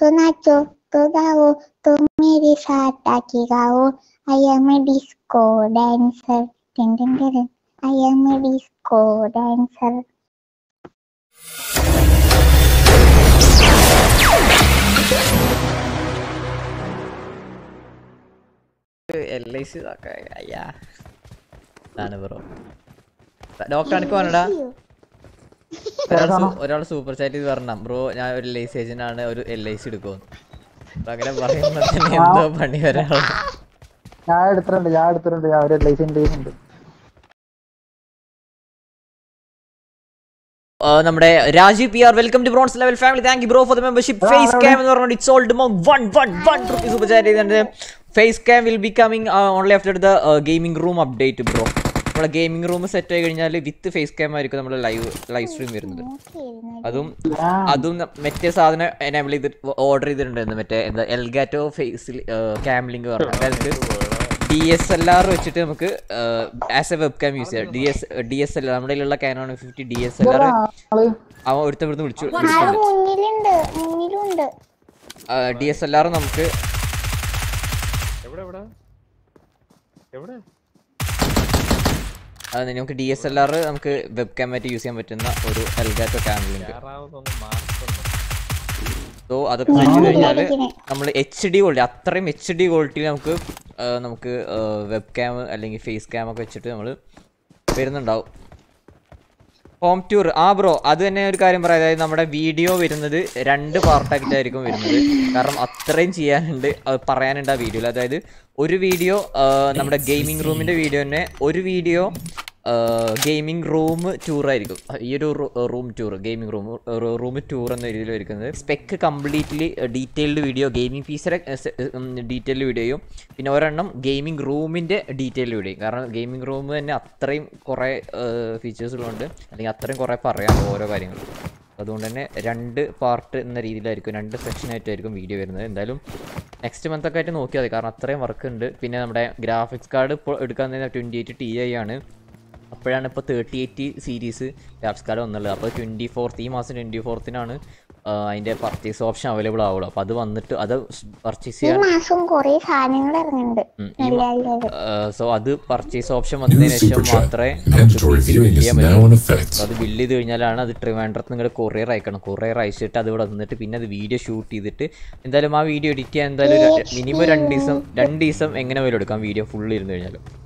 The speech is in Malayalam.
तो नाचो तो गाओ तो मेरे साथ आके गाओ I am a disco dancer टिन टिन टिन I am a disco dancer L I C അയ്യാ ആണ് ബ്രോ ഡോക്ടർ എനിക്ക് പറഞ്ഞടാ ഒരാൾ സൂപ്പർ ചാറ്റ് ചെയ്ത് പറഞ്ഞ ബ്രോ ഞാൻ ഒരു എൽ ഐ സി ഏജന്റ് ആണ് ഒരു എൽ ഐ സി എടുക്കുമെന്ന് അപ്പൊ അങ്ങനെ പറയുമ്പോ തന്നെ എന്തോ പണി വരാനുള്ള ഞാൻ എടുത്തിട്ടുണ്ട് ഞാൻ എടുത്തിട്ടുണ്ട് ഞാൻ ഒരു ലൈസൻസ് ചെയ്യുന്നുണ്ട് ആ, നമ്മുടെ Rajeev P R welcome to bronze level family thank you bro for the membership face cam എന്ന് പറഞ്ഞിട്ട് ഇറ്റ്സ് ഓൾഡ് മോങ് one one one rupees super chat ചെയ്തിട്ടുണ്ട് face cam will be coming only after the gaming room update bro നമ്മളെ ഗെയിമിംഗ് റൂം സെറ്റ് ആയി കഴിഞ്ഞാൽ വിത്ത് ഫേസ് ക്യാം ആയിരിക്കും നമ്മൾ ലൈവ് ലൈവ് സ്ട്രീം വരുന്നത് അതും അതും ന- മറ്റേ സാധനം എനേബിൾ ചെയ്ത് ഓർഡർ ചെയ്തിട്ടുണ്ടായിരുന്നു മറ്റേ എന്താ എൽഗാറ്റോ ഫേസിൽ ക്യാം ലിങ്ക് പറഞ്ഞു അതായത് ഡി എസ് എൽ ആർ വെച്ചിട്ട് നമുക്ക് as a web cam use ചെയ്യാം D S D S L R നമ്മുടെ കയ്യിലുള്ള Canon fifty D S L R ആള് അവൻ ഒരുത്തൻ ഇവിടുന്ന് വിളിച്ചു ആള് മുന്നിലുണ്ട് മുന്നിലുണ്ട് ഡി എസ് എൽ ആർ നമുക്ക് എവിടെ എവിടെ എവിടെ അത് നമുക്ക് ഡി എസ് എൽ ആർ നമുക്ക് വെബ് ക്യാം ആയിട്ട് യൂസ് ചെയ്യാൻ പറ്റുന്ന ഒരു എൽഗാറ്റോ ക്യാം ലിങ്ക് കയറാവുന്നൊന്നും മാർക്കുണ്ട് സോ അതൊക്കെ വെച്ച് കഴിഞ്ഞാൽ നമ്മൾ എച്ച് ഡി ക്വാളിറ്റി അത്രയും എച്ച് ഡി ക്വാളിറ്റിയിൽ നമുക്ക് ആ, നമുക്ക് വെബ് ക്യാം അല്ലെങ്കിൽ ഫേസ് ക്യാം ഒക്കെ വെച്ചിട്ട് നമ്മൾ വരുന്നുണ്ടാവും ഹോം ടൂർ ആ ബ്രോ അത് തന്നെ ഒരു കാര്യം പറയാം അതായത് നമ്മുടെ വീഡിയോ വരുന്നത് രണ്ട് പാർട്ടായിട്ടായിരിക്കും വരുന്നത് കാരണം അത്രയും ചെയ്യാനുണ്ട് അത് പറയാനുണ്ട് ആ വീഡിയോയിൽ അതായത് ഒരു വീഡിയോ നമ്മുടെ ഗെയിമിംഗ് റൂമിൻ്റെ വീഡിയോ തന്നെ ഒരു വീഡിയോ ഗെയിമിംഗ് റൂം ടൂർ ആയിരിക്കും ഈ ഒരു room tour gaming room room tour എന്ന രീതിയിൽ വരുന്നത് spec completely detailed video gaming ഫീസിലെ ഡീറ്റെയിൽഡ് വീഡിയോയും പിന്നെ ഒരെണ്ണം ഗെയിമിംഗ് റൂമിൻ്റെ ഡീറ്റെയിൽഡ് വീഡിയോ കാരണം ഗെയിമിംഗ് റൂം തന്നെ അത്രയും കുറേ ഫീച്ചേഴ്സ് ഉള്ളതുകൊണ്ട് അല്ലെങ്കിൽ അത്രയും കുറേ പറയാം ഓരോ കാര്യങ്ങൾ അതുകൊണ്ട് തന്നെ രണ്ട് പാർട്ട് എന്ന രീതിയിലായിരിക്കും രണ്ട് സെക്ഷനായിട്ടായിരിക്കും വീഡിയോ വരുന്നത് എന്തായാലും നെക്സ്റ്റ് മന്ത് ഒക്കെ ആയിട്ട് നോക്കിയാൽ മതി കാരണം അത്രയും വർക്ക് ഉണ്ട് പിന്നെ നമ്മുടെ ഗ്രാഫിക്സ് കാർഡ് ഇപ്പോൾ എടുക്കാൻ ട്വൻറ്റി എയ്റ്റ് ടി ഐ ആണ് അപ്പോഴാണ് ഇപ്പോൾ thirty eight series graphics card വന്നുള്ളത് അപ്പോൾ ട്വൻറ്റി ഫോർത്ത് ഈ മാസം ട്വൻറ്റി ഫോർത്തിനാണ് അതിൻ്റെ പർച്ചേസ് ഓപ്ഷൻ അവൈലബിൾ ആവുള്ളൂ അപ്പോൾ അത് വന്നിട്ട് അത് പർച്ചേസ് ഈ ചെയ്യാൻ മാസം കൊറേ സാധനങ്ങൾ ഇറങ്ങുന്നുണ്ട് ഉം, ഈ നല്ല മ- നല്ല സോ അത് പർച്ചേസ് ഓപ്ഷൻ വന്നതിന് New ശേഷം super chat. മാത്രമേ Mandatory viewing is ചെയ്യാൻ now പറ്റുള്ളൂ in effect. അപ്പോൾ അത് ബില്ല് ചെയ്ത് കഴിഞ്ഞാലാണ് അത് ട്രിവാൻഡ്രത്ത് നിങ്ങൾ കൊറിയർ അയക്കണം കൊറിയർ അയച്ചിട്ട് അത് ഇവിടെ വന്നിട്ട് പിന്നെ അത് വീഡിയോ ഷൂട്ട് ചെയ്തിട്ട് എന്തായാലും ആ വീഡിയോ എഡിറ്റ് ചെയ്യാൻ എന്തായാലും മിനിമം രണ്ട് ദിവസം രണ്ട് ദിവസം എങ്ങനെ പോലും എടുക്കാം വീഡിയോ ഫുൾ ഇരുന്ന് കഴിഞ്ഞാലും